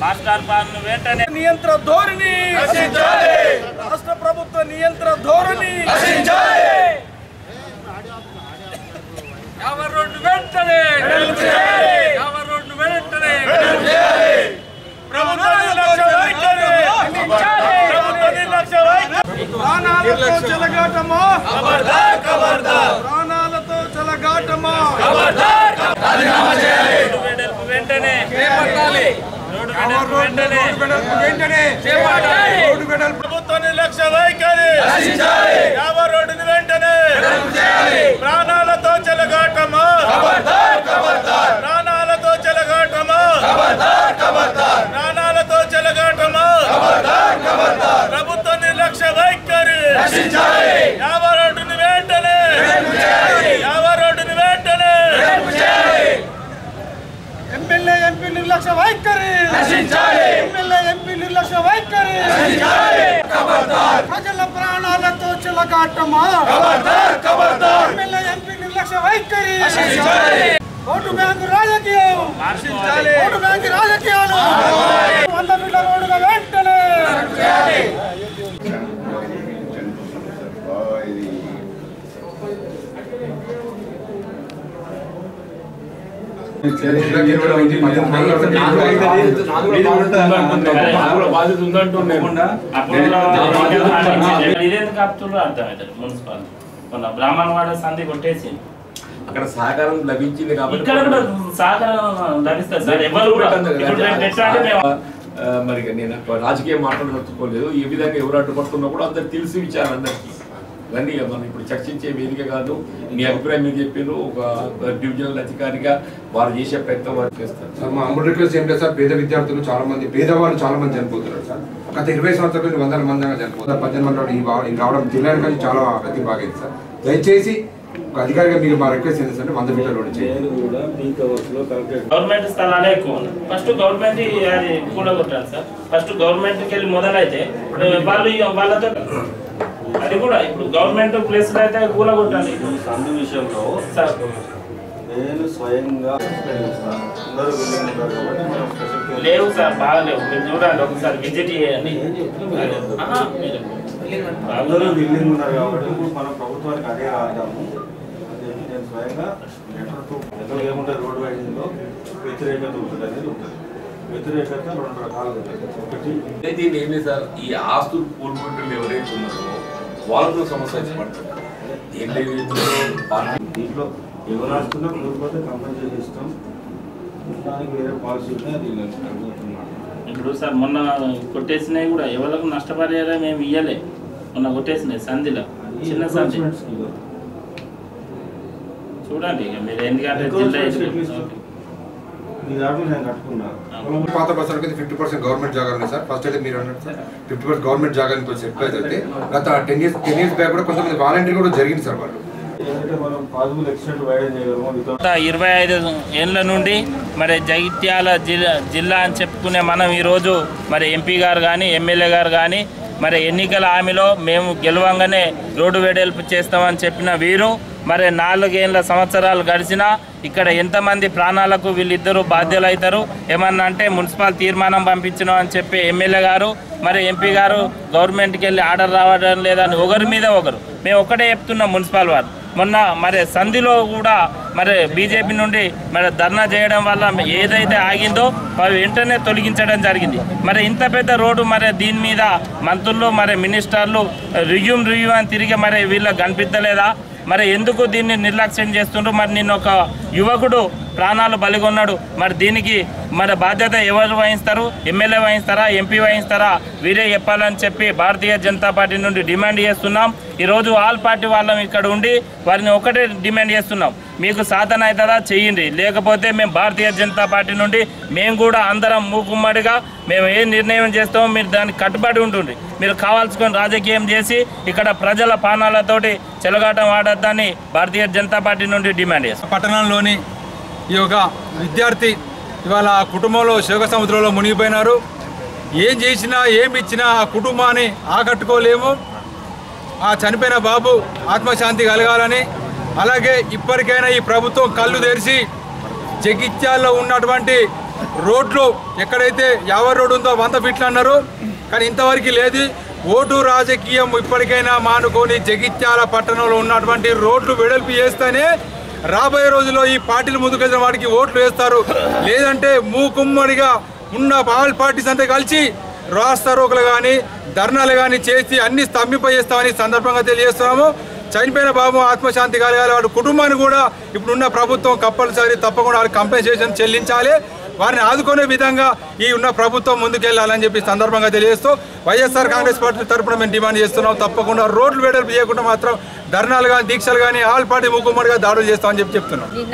Master plan వెంటనే నియంత్ర ధోరణి రాష్ట్ర ప్రభుత్వ నియంత్ర ధోరణి యాభై రోడ్డు వెంటనే యాభై రోడ్డు వెంటనే ప్రభుత్వ నిర్లక్ష్య వైఖరి. ప్రభుత్వ నిర్లక్ష్య వైఖరి. ప్రాణాలతో చెలగాటమా ప్రాణాలతో చెలగాటమా రోడ్డు వెడల్పు వెంటనే రోడ్డు వెడల్పు వెంటనే చేపట్టాలి ప్రభుత్వ నిర్లక్ష్య వైఖరి యాభై రోడ్డుని వెంటనే ప్రాణాలతో చెలగాటమా ప్రాణాలతో చెలగాటమా ప్రాణాలతో చెలగాటమా ప్రభుత్వ నిర్లక్ష్య వైఖరి యాభై రోడ్డుని వెంటనే యాభై రోడ్డుని వెంటనే ఎమ్మెల్యే ఎంపీ నిర్లక్ష్య వైఖరి ఎమ్మెల్యే ఎంపీ నిర్లక్ష్య వైఖరి ప్రజల ప్రాణాలతో చిలగాటమా ఎమ్మెల్యే ఎంపీ నిర్లక్ష్య వైఖరి ఓటు బ్యాంకు రాజకీయం ఓటు బ్యాంకు రాజకీయాలు వంద మీటర్ల రోడ్డుగా వెంటనే ఇదేందుకు ఆపుతున్నారు అర్థమవుతుంది మున్సిపాలిటీ మొన్న బ్రాహ్మణవాడ సంధి కొట్టేసి అక్కడ సహకారం లభించింది కాబట్టి ఇక్కడ కూడా సహకారం లభిస్తుంది సార్ ఎవరు కూడా ఇప్పుడు రేపు ఎట్లా అంటే మేము ఆ, మరి ఇక నేను అక్కడ రాజకీయ మాటలు నచ్చుకోలేదు ఏ విధంగా ఎవరు అడ్డుపడుతున్నా కూడా అందరు తెలిసి విచారం అందరికీ ఇవన్నీ ఇక మనం ఇప్పుడు చర్చించే వేదిక కాదు మీ అభిప్రాయం మీరు చెప్పారు ఒక డివిజనల్ అధికారిగా వారు చేసే ప్రయత్నం వారు చేస్తారు సార్ మా అమ్మ రిక్వెస్ట్ ఏం లేదు సార్ పేద విద్యార్థులు చాలా మంది పేదవాళ్ళు చాలా మంది చనిపోతున్నారు సార్ గత ఇరవై సంవత్సరాల నుంచి వందల మంది దాకా చనిపోతారు పద్దెనిమిది మంది ఈ వా- ఈ రావడం జిల్లాని కానీ చాలా గతి బాగైంది సార్ దయచేసి ఒక అధికారిగా మీరు మా రిక్వెస్ట్ ఏంటంటే వంద మీటర్లు రోడ్డు చేయండి గవర్నమెంట్ స్థలాలే ఎక్కువ ఉన్నాయి ఫస్ట్ గవర్నమెంట్ అది కూడగొట్టాలి సార్ ఫస్ట్ గవర్నమెంట్కి వెళ్ళి మొదలైతే వాళ్ళు ఇక వాళ్ళతో అది కూడా ఇప్పుడు గవర్నమెంట్ ప్లేస్ అయితే కూలగొట్టాలి సందు విషయంలో సార్ నేను స్వయంగా ఉపయోగిస్తాను. అందరూ వెళ్ళి ఉంటారు కాబట్టి మనం స్పెసిఫిక్ లేవు సార్ బాగలేవు మీరు చూడండి ఒకసారి విజిట్ చేయండి ఆహా, మీరు- అందరూ బిల్డింగ్ ఉన్నారు కాబట్టి ఇప్పుడు మన ప్రభుత్వానికి అదే రాద్దాము అది నేను స్వయంగా లెటర్ టు లెటర్ ఏముంటుంది రోడ్ వైడింగ్లో వ్యతిరేకత ఉంటుంది అనేది ఉంటుంది వ్యతిరేకత రెండు రకాలు ఉంటుంది ఒకటి అయితే దీన్ని ఏం లేదు సార్ ఈ ఆస్తులు కోల్పోయేటోళ్ళు ఎవరైతే ఉన్నారో వాళ్ళతో సమస్య వచ్చి పడుతుంది ఏం లేదు ఇందులో పార్టీ దీంట్లో ఎవరు రాస్తున్నా లేకపోతే కంపెనీ ఇస్తాం దానికి వేరే పాలసీ ఉంది అది నేను అడుగుతున్నాను ఇప్పుడు సార్ మొన్న కొట్టేసినవి కూడా ఎవరికి నష్టపరిహారం మేము ఇయ్యలే మొన్న కొట్టేసినాయి సంధిలో చిన్న సంధి చూడండి ఇక మీరు ఎందుకంటే జిల్లా ఇది- మీ దాంట్లో నేను కట్టుకున్నాను పాత బస్సులకి అయితే ఫిఫ్టీ పర్సెంట్ గవర్నమెంట్ జాగా ఉన్నాయి సార్ ఫస్ట్ అయితే మీరు అన్నట్టు సార్ ఫిఫ్టీ పర్సెంట్ గవర్నమెంట్ జాగా కొంచెం సెట్ అయితే గత ten years ten years back కూడా కొంతమంది వాలంటీర్ కూడా జరిగింది సార్ వాళ్ళు ఏదైతే మనం పాసిబుల్ ఎక్స్టెంట్ వైడెన్ చేయగలమో వితౌట్ గత ఇరవై ఐదు ఏళ్ళ నుండి మరి జగిత్యాల జిల్లా జిల్లా అని చెప్పుకునే మనం ఈరోజు మరి ఎంపీ గారు కానీ ఎమ్మెల్యే గారు కానీ మరి ఎన్నికల హామీలో మేము గెలవంగానే రోడ్డు వెడల్పు చేస్తామని చెప్పిన వీరు మరి నాలుగేళ్ల సంవత్సరాలు గడిచినా ఇక్కడ ఎంతమంది ప్రాణాలకు వీళ్ళిద్దరూ బాధ్యులు అవుతారు ఏమన్నా అంటే మున్సిపల్ తీర్మానం పంపించినాం అని చెప్పి ఎమ్మెల్యే గారు మరి ఎంపీ గారు గవర్నమెంట్కి వెళ్ళి ఆర్డర్ రావడం లేదని ఒకరి మీద ఒకరు మేము ఒకటే చెప్తున్నాం మున్సిపల్ వారు మొన్న మరి సంధిలో కూడా మరి బీజేపీ నుండి మరి ధర్నా చేయడం వల్ల ఏదైతే ఆగిందో అవి వెంటనే తొలగించడం జరిగింది మరి ఇంత పెద్ద రోడ్డు మరి దీని మీద మంత్రులు మరి మినిస్టర్లు రిజ్యూమ్ రివ్యూ అని తిరిగి మరి వీళ్ళకి కనిపించలేదా మరి ఎందుకు దీన్ని నిర్లక్ష్యం చేస్తుండ్రు మరి నిన్న ఒక యువకుడు ప్రాణాలు బలిగొన్నాడు మరి దీనికి మరి బాధ్యత ఎవరు వహిస్తారు ఎమ్మెల్యే వహిస్తారా ఎంపీ వహిస్తారా వీరే చెప్పాలని చెప్పి భారతీయ జనతా పార్టీ నుండి డిమాండ్ చేస్తున్నాం ఈరోజు ఆల్ పార్టీ వాళ్ళం ఇక్కడ ఉండి వారిని ఒకటే డిమాండ్ చేస్తున్నాం మీకు సాధన అవుతుందా చెయ్యండి లేకపోతే మేము భారతీయ జనతా పార్టీ నుండి మేము కూడా అందరం మూకుమ్మడిగా మేము ఏ నిర్ణయం చేస్తామో మీరు దానికి కట్టుబడి ఉంటుంది మీరు కావాల్సుకొని రాజకీయం చేసి ఇక్కడ ప్రజల పానాలతోటి చెలగాటం ఆడొద్దని భారతీయ జనతా పార్టీ నుండి డిమాండ్ చేస్తాం పట్టణంలోని ఈ యొక్క విద్యార్థి ఇవాళ ఆ కుటుంబంలో శోక సముద్రంలో మునిగిపోయినారు ఏం చేసినా ఏమి ఇచ్చినా ఆ కుటుంబాన్ని ఆకట్టుకోలేము ఆ చనిపోయిన బాబు ఆత్మశాంతి కలగాలని అలాగే ఇప్పటికైనా ఈ ప్రభుత్వం కళ్ళు తెరిచి జగిత్యాల్లో ఉన్నటువంటి రోడ్లు ఎక్కడైతే యాభై రోడ్డు ఉందో వంద ఫీట్లు అన్నారు కానీ ఇంతవరకు లేదు ఓటు రాజకీయం ఇప్పటికైనా మానుకొని జగిత్యాల పట్టణంలో ఉన్నటువంటి రోడ్లు వెడల్పు చేస్తేనే రాబోయే రోజుల్లో ఈ పార్టీలు ముందుకెళ్ళిన వాడికి ఓట్లు వేస్తారు లేదంటే మూకుమ్మడిగా ఉన్న ఆల్ పార్టీస్ అంతా కలిసి రాస్తా రోకులు కానీ ధర్నాలు కానీ చేసి అన్ని స్తంభింపజేస్తామని సందర్భంగా తెలియజేస్తున్నాము చనిపోయిన బాబు ఆత్మశాంతి కలగాలి వాడి కుటుంబాన్ని కూడా ఇప్పుడున్న ప్రభుత్వం కంపల్సరీ తప్పకుండా వాళ్ళకి కంపెన్సేషన్ చెల్లించాలి వారిని ఆదుకునే విధంగా ఈ ఉన్న ప్రభుత్వం ముందుకెళ్లాలని చెప్పి సందర్భంగా తెలియజేస్తూ వైఎస్ఆర్ కాంగ్రెస్ పార్టీ తరపున మేము డిమాండ్ చేస్తున్నాం తప్పకుండా రోడ్లు వెడల్పు చేయకుండా మాత్రం ధర్నాలు కానీ దీక్షలు కానీ ఆల్ పార్టీ ముక్కుమ్మడిగా దాడులు చేస్తామని చెప్పి చెప్తున్నాం నిన్న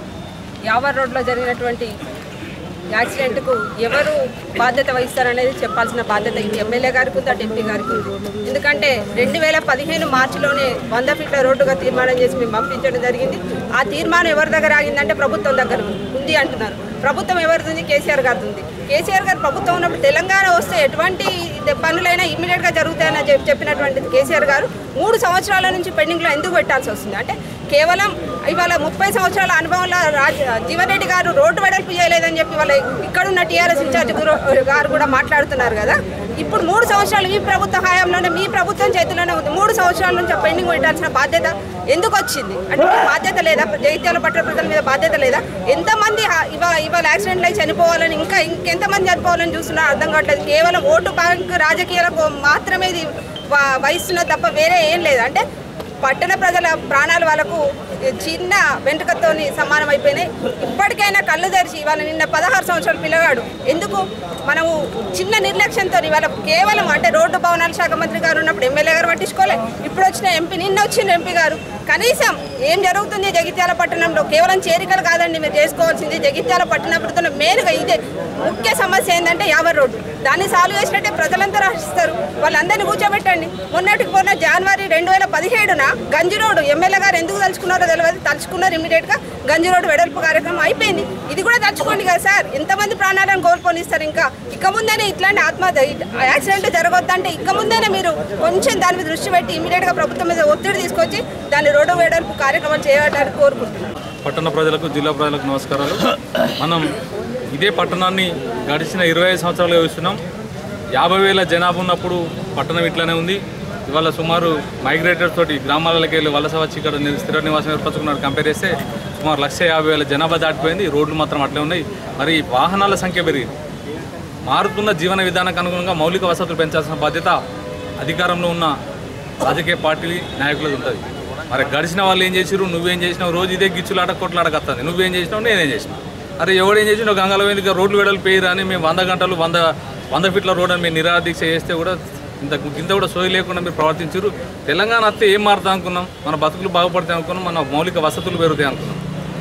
యావర్ రోడ్లో జరిగినటువంటి యాక్సిడెంట్కు ఎవరు బాధ్యత వహిస్తారనేది చెప్పాల్సిన బాధ్యత ఇటు ఎమ్మెల్యే గారికి ఉంది అటు ఎంపీ గారికి ఉంది. ఎందుకంటే రెండు వేల పదిహేను మార్చిలోనే వంద ఫీట్ల రోడ్డుగా తీర్మానం చేసి మేము పంపించడం జరిగింది ఆ తీర్మానం ఎవరి దగ్గర ఆగిందంటే ప్రభుత్వం దగ్గర ఉంది అంటున్నారు ప్రభుత్వం ఎవరిది ఉంది కేసీఆర్ గారిది ఉంది కేసీఆర్ గారు ప్రభుత్వం ఉన్నప్పుడు తెలంగాణ వస్తే ఎటువంటి పనులైనా ఇమ్మీడియట్గా జరుగుతాయని చెప్పి చెప్పినటువంటి కేసీఆర్ గారు మూడు సంవత్సరాల నుంచి పెండింగ్లో ఎందుకు పెట్టాల్సి వస్తుంది అంటే కేవలం ఇవాళ ముప్పై సంవత్సరాల అనుభవంలో రాజ జీవన్ రెడ్డి గారు రోడ్డు వెడల్పు చేయలేదని చెప్పి వాళ్ళ ఇక్కడున్న టీఆర్ఎస్ ఇన్ఛార్జ్ గురు- గారు కూడా మాట్లాడుతున్నారు కదా ఇప్పుడు మూడు సంవత్సరాలు మీ ప్రభుత్వ హయాంలోనే మీ ప్రభుత్వం చేతిలోనే ఉంది మూడు సంవత్సరాల నుంచి ఆ పెండింగ్ పెట్టాల్సిన బాధ్యత ఎందుకు వచ్చింది అంటే మీకు బాధ్యత లేదా జైత్యాల పట్టణ ప్రజల మీద బాధ్యత లేదా ఎంతమంది హా- ఇవాళ ఇవాళ యాక్సిడెంట్లు అయి చనిపోవాలని ఇంకా ఇంకెంతమంది చనిపోవాలని చూస్తున్నారు అర్థం కావట్లేదు కేవలం ఓటు బ్యాంక్ రాజకీయాలకు మాత్రమే ఇది వ- వహిస్తున్నది తప్ప వేరే ఏం లేదు అంటే పట్టణ ప్రజల ప్రాణాలు వాళ్ళకు చిన్న వెంట్రుకతోని సమానం అయిపోయినాయి ఇప్పటికైనా కళ్ళు తెరిచి ఇవాళ నిన్న పదహారు సంవత్సరాల పిల్లగాడు ఎందుకు మనము చిన్న నిర్లక్ష్యంతో ఇవాళ కేవలం అంటే రోడ్డు భవనాల శాఖ మంత్రి గారు ఉన్నప్పుడు ఎమ్మెల్యే గారు పట్టించుకోలే ఇప్పుడు వచ్చిన ఎంపీ నిన్న వచ్చిన ఎంపీ గారు కనీసం ఏం జరుగుతుంది జగిత్యాల పట్టణంలో కేవలం చేరికలు కాదండి మీరు చేసుకోవాల్సింది జగిత్యాల పట్టణాభివృద్ధిలో మెయిన్గా ఇదే ముఖ్య సమస్య ఏంటంటే యాభై రోడ్డు దాన్ని సాల్వ్ చేసినట్టే ప్రజలంతా రాసిస్తారు వాళ్ళందరినీ కూర్చోబెట్టండి మొన్నటికి మొన్న జనవరి రెండు వేల పదిహేడున గంజి రోడ్డు ఎమ్మెల్యే గారు ఎందుకు తలుచుకున్నారో తెలియదు తలుచుకున్నారు ఇమీడియట్ గా గంజి రోడ్డు వెడల్పు కార్యక్రమం అయిపోయింది ఇది కూడా తలుచుకోండి కదా సార్ ఎంతమంది ప్రాణాలను కోల్పోనిస్తారు ఇంకా ఇక ముందేనే ఇట్లాంటి ఆత్మహత్య యాక్సిడెంట్ జరగొద్దంటే ఇక ముందేనే మీరు కొంచెం దాని మీద దృష్టి పెట్టి ఇమీడియట్ గా ప్రభుత్వం మీద ఒత్తిడి తీసుకొచ్చి దాన్ని రోడ్డు వెడల్పు కార్యక్రమం చేయడానికి కోరుకుంటున్నాను పట్టణ ప్రజలకు జిల్లా ప్రజలకు నమస్కారాలు మనం ఇదే పట్టణాన్ని గడిచిన ఇరవై ఐదు సంవత్సరాలుగా చూస్తున్నాం యాభై వేల జనాభా ఉన్నప్పుడు పట్టణం ఇట్లానే ఉంది ఇవాళ సుమారు మైగ్రేటర్స్ తోటి గ్రామాలకి వెళ్ళి వలస వచ్చి ఇక్కడ ని- స్థిర నివాసం ఏర్పరచుకున్నారు కంపేర్ చేస్తే సుమారు లక్ష యాభై వేల జనాభా దాటిపోయింది రోడ్లు మాత్రం అట్లే ఉన్నాయి మరి వాహనాల సంఖ్య పెరిగింది మారుతున్న జీవన విధానానికి అనుగుణంగా మౌలిక వసతులు పెంచాల్సిన బాధ్యత అధికారంలో ఉన్న రాజకీయ పార్టీ నాయకులది ఉంటుంది మరి గడిచిన వాళ్ళు ఏం చేసిరు నువ్వేం చేసినావు రోజు ఇదే గిచ్చులాట కొట్లాడకత్తుంది నువ్వేం చేసినావు నేనేం చేసిన అరే ఎవడేం చేసినావు గంగల వేదిక రోడ్లు వెడలు పేరు అని మేము వంద గంటలు వంద వంద ఫీట్ల రోడ్ అని మేము నిరాదీక్ష చేస్తే కూడా ఇంత ఇంత కూడా సోయి లేకుండా మీరు ప్రవర్తించారు తెలంగాణ వస్తే ఏం మారుతాం అనుకున్నాం మన బతుకులు బాగుపడతాయి అనుకున్నాం మన మౌలిక వసతులు పెరుగుతాయి అనుకున్నాం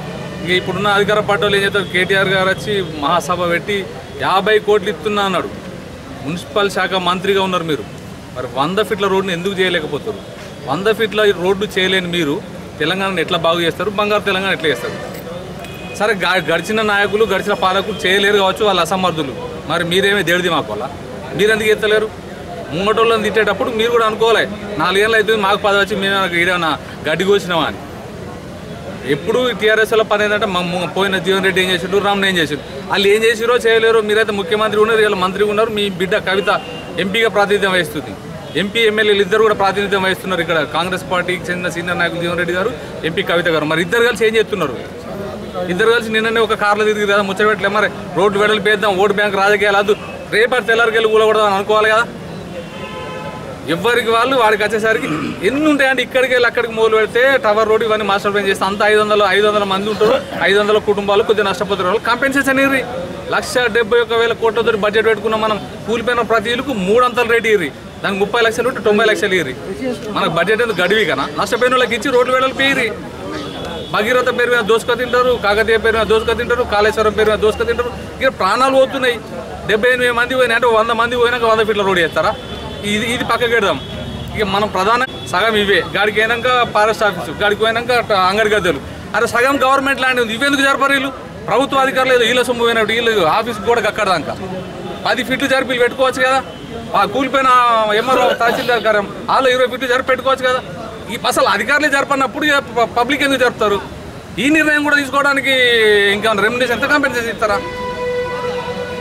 ఇక ఇప్పుడున్న అధికార పార్టీ వాళ్ళు ఏం చేస్తారు కేటీఆర్ గారు వచ్చి మహాసభ పెట్టి యాభై కోట్లు ఇస్తున్నా అన్నాడు మున్సిపల్ శాఖ మంత్రిగా ఉన్నారు మీరు మరి వంద ఫీట్ల రోడ్డుని ఎందుకు చేయలేకపోతారు వంద ఫీట్ల రోడ్డు చేయలేని మీరు తెలంగాణను ఎట్లా బాగు చేస్తారు బంగారు తెలంగాణ ఎట్లా చేస్తారు సరే గ- గడిచిన నాయకులు గడిచిన పాలకులు చేయలేరు కావచ్చు వాళ్ళు అసమర్థులు మరి మీరేమీ దేడిది మాకు వల్ల మీరు ఎందుకు ఎత్తలేరు ముంగటోళ్ళని తిట్టేటప్పుడు మీరు కూడా అనుకోవాలి నాలుగేళ్ళు అయితే మాకు పదవి వచ్చి మేము ఈడేమన్నా గడ్డి కోసినామా అని ఎప్పుడు టీఆర్ఎస్లో పని ఏంటంటే మా ము- పోయిన జీవన్ రెడ్డి ఏం చేసిండు రామ్ ఏం చేసిండు వాళ్ళు ఏం చేసిరో చేయలేరు మీరైతే ముఖ్యమంత్రి ఉన్నారు వీళ్ళు మంత్రి ఉన్నారు మీ బిడ్డ కవిత ఎంపీగా ప్రాతినిధ్యం వహిస్తుంది ఎంపీ ఎమ్మెల్యేలు ఇద్దరు కూడా ప్రాతినిధ్యం వహిస్తున్నారు ఇక్కడ కాంగ్రెస్ పార్టీకి చెందిన సీనియర్ నాయకులు జీవన్ రెడ్డి గారు ఎంపీ కవిత గారు మరి ఇద్దరు కలిసి ఏం చేస్తున్నారు ఇద్దరు కలిసి నిన్ననే ఒక కార్లో తిరిగి కదా ముచ్చటపెట్టలే మరి రోడ్డు వెడలు పేద్దాం ఓటు బ్యాంక్ రాజకీయాలు వద్దు రేపటి తెల్లారికెళ్ళి కూలకూడదు అని అనుకోవాలి కదా ఎవరికి వాళ్ళు వాడికి వచ్చేసరికి ఎన్ని ఉంటాయండి ఇక్కడికి వెళ్ళి అక్కడికి మొదలు పెడితే టవర్ రోడ్ ఇవన్నీ మాస్టర్ ప్లాన్ చేస్తే అంత ఐదు వందల ఐదు వందల మంది ఉంటారు ఐదు వందల కుటుంబాలు కొద్దిగా నష్టపోతారు వాళ్ళు కాంపెన్సేషన్ ఇర్రి లక్ష డెబ్బై ఒక వేల కోట్లతో బడ్జెట్ పెట్టుకున్నాం మనం కూలిపోయిన ప్రతి ఇల్లుకు మూడు అంతల రేటు ఇర్రి దానికి ముప్పై లక్షలు ఉంటే తొంభై లక్షలు ఇర్రి మనకు బడ్జెట్ ఎందుకు గడివి కదా నష్టపోయిన వాళ్ళకి ఇచ్చి రోడ్లు వేడలు పేరి భగీరథ పేరు మీద దోసుక తింటారు కాకతీయ పేరు మీద దోసుక తింటారు కాళేశ్వరం పేరు మీద దోసుక తింటారు ఇక ప్రాణాలు పోతున్నాయి డెబ్బై ఎనిమిది మంది పోయినాయి అంటే వంద మంది పోయినాక వంద ఫీట్ల రోడ్ చేస్తారా ఇది ఇది పక్కకి పెడదాం ఇక మనం ప్రధాన సగం ఇవే గాడికి అయినాక ఫారెస్ట్ ఆఫీసు గాడికి పోయినాక అట్ట అంగడి గద్దెలు అరే సగం గవర్నమెంట్ ల్యాండ్ ఉంది ఇవెందుకు జరపరు వీళ్ళు ప్రభుత్వ అధికారులు ఏదో వీళ్ళ సొమ్ము పోయినట్టు వీళ్ళు ఆఫీస్ కూడా కక్కడ దాకా పది ఫీట్లు జరిపి వీళ్ళు పెట్టుకోవచ్చు కదా ఆ కూలిపోయిన ఎంఆర్ఓ తహసీల్దార్ గారు వాళ్ళు ఇరవై ఫీట్లు జరిపి పెట్టుకోవచ్చు కదా ఈ అసలు అధికారులే జరపన్నప్పుడు ఇక ప- పబ్లిక్ ఎందుకు జరుపుతారు ఈ నిర్ణయం కూడా తీసుకోవడానికి ఇంకా రెమ్యునేషన్ ఎంత కాంపెన్సేషన్ ఇస్తారా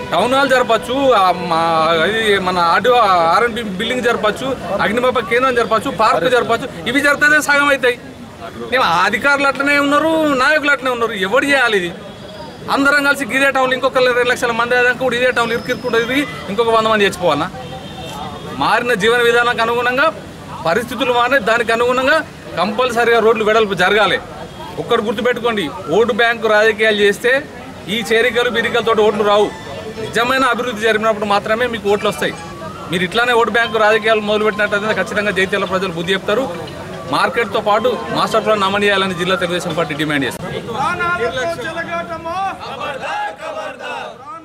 టౌన్ హాల్ జరపచ్చు ఆ మా ఇది మన ఆడియో ఆర్ఎన్బి బిల్డింగ్ జరపచ్చు అగ్నిమాప కేంద్రం జరపచ్చు పార్క్ జరపచ్చు ఇవి జరిగితే సగం అవుతాయి మేము అధికారులు అట్లనే ఉన్నారు నాయకులు అట్లనే ఉన్నారు ఎవరు చేయాలి ఇది అందరం కలిసి ఇదే టౌన్లో ఇంకొక రెండు లక్షల మంది అయ్యాక కూడా ఇదే టౌన్లో ఇరుకిరుకుంటే తిరిగి ఇంకొక వంద మంది చచ్చిపోవాలా మారిన జీవన విధానానికి అనుగుణంగా పరిస్థితులు మారిన దానికి అనుగుణంగా కంపల్సరీగా రోడ్లు వెడల్పు జరగాలి ఒక్కటి గుర్తుపెట్టుకోండి ఓటు బ్యాంకు రాజకీయాలు చేస్తే ఈ చేరికలు బిరికలతో ఓట్లు రావు నిజమైన అభివృద్ధి జరిగినప్పుడు మాత్రమే మీకు ఓట్లు వస్తాయి మీరు ఇట్లానే ఓటు బ్యాంకు రాజకీయాలు మొదలుపెట్టినట్లయితే ఖచ్చితంగా జైత్యాల ప్రజలు బుద్ధి చెప్తారు మార్కెట్తో పాటు మాస్టర్ ప్లాన్ అమలు చేయాలని జిల్లా తెలుగుదేశం పార్టీ డిమాండ్ చేస్తారు ప్రాణాలతో చెలగాటమా